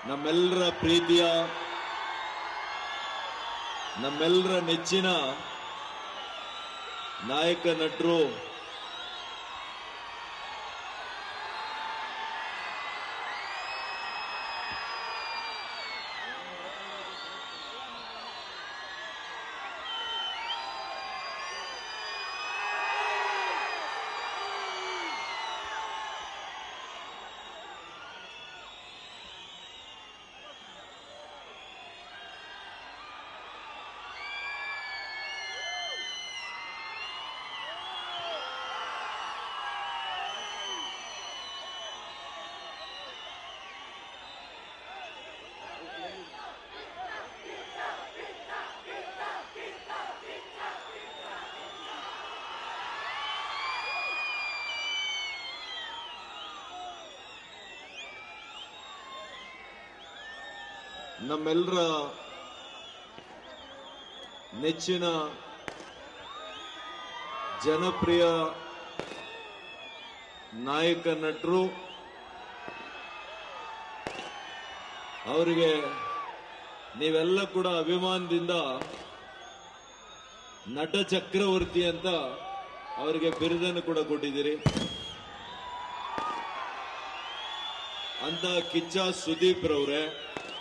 ನಮ್ಮೆಲ್ಲರ ಪ್ರೀತಿಯ ನಮ್ಮೆಲ್ಲರ ನೆಚ್ಚಿನ ನಾಯಕ ನಟರು ನಮ್ಮೆಲ್ಲರ ನೆಚ್ಚಿನ ಜನಪ್ರಿಯ ನಾಯಕ ನಟರು ಅವರಿಗೆ ನೀವೆಲ್ಲ ಕೂಡ ಅಭಿಮಾನದಿಂದ ನಟ ಚಕ್ರವರ್ತಿ ಅಂತ ಅವರಿಗೆ ಬಿರುದನ್ನು ಕೂಡ ಕೊಟ್ಟಿದ್ದೀರಿ ಅಂತ ಕಿಚ್ಚ ಸುದೀಪ್ ರವ್ರೆ